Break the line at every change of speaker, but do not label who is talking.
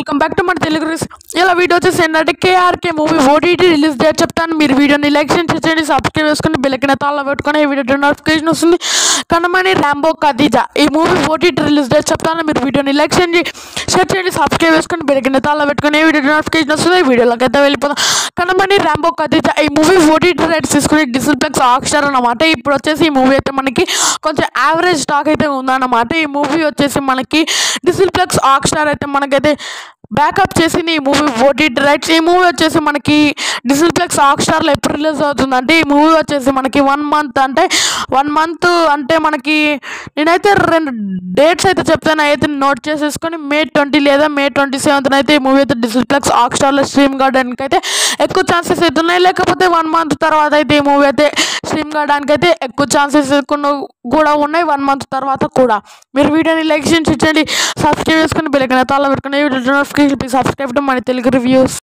Welcome back to మన Telugu reviews. ఇలా video వచ్చేసి ఏంటంటే KRK movie OTT release date చెప్తాను మీరు వీడియోని లైక్ చేయండి సబ్స్క్రైబ్ చేసుకుని బెల్లకిన తాళ్ళ పెట్టుకొని ఈ వీడియో నోటిఫికేషన్ వస్తుంది కనమని ర్యాంబో ఖదీజా ఈ మూవీ ఓటీటీ రిలీజ్ డేట్ చెప్తాను మీరు వీడియోని లైక్ చేయండి షేర్ చేయండి సబ్స్క్రైబ్ చేసుకుని బెల్లకిన తాళ్ళ పెట్టుకొని ఈ వీడియో నోటిఫికేషన్ వస్తుంది ఈ వీడియోలోకి అయితే వెళ్ళిపోతాం కనమని ర్యాంబో ఖదీజా ఈ మూవీ ఓటీటీ రైట్స్ తీసుకుని డిసిప్లెక్స్ ఆక్షర్ అన్నమాట ఇప్పుడు వచ్చేసి ఈ మూవీ అయితే మనకి కొంచెం యావరేజ్ స్టాక్ అయితే ఉందన్నమాట ఈ మూవీ వచ్చేసి మనకి డిసిప్లెక్స్ ఆక్షర్ అయితే మనకైతే బ్యాకప్ చేసింది ఈ మూవీ ఓటీటీ రైట్స్ ఈ మూవీ వచ్చేసి మనకి డిసిప్లెక్స్ హాట్స్టార్లో ఎప్పుడు రిలీజ్ అవుతుందంటే ఈ మూవీ వచ్చేసి మనకి వన్ మంత్ అంటే వన్ మంత్ అంటే మనకి నేనైతే రెండు డేట్స్ అయితే చెప్తాను అయితే నోట్ చేసేసుకొని మే ట్వంటీ లేదా మే ట్వంటీ సెవెంత్ అయితే ఈ మూవీ అయితే డిసిప్లెక్స్ హాట్స్టార్లో స్ట్రీమ్ కావడానికి అయితే ఎక్కువ ఛాన్సెస్ అయితే ఉన్నాయి లేకపోతే వన్ మంత్ తర్వాత అయితే ఈ మూవీ అయితే స్ట్రీమ్ కావడానికి అయితే ఎక్కువ ఛాన్సెస్ కూడా ఉన్నాయి వన్ మంత్ తర్వాత కూడా మీరు వీడియోని లైక్ చేయండి సబ్స్క్రైబ్ చేసుకుని బెల్ ఐకాన్ తాళ పెట్టుకుని వీడియో నోటిఫికేషన్ సబ్స్క్రైబ్ టు మన తెలుగు రివ్యూస్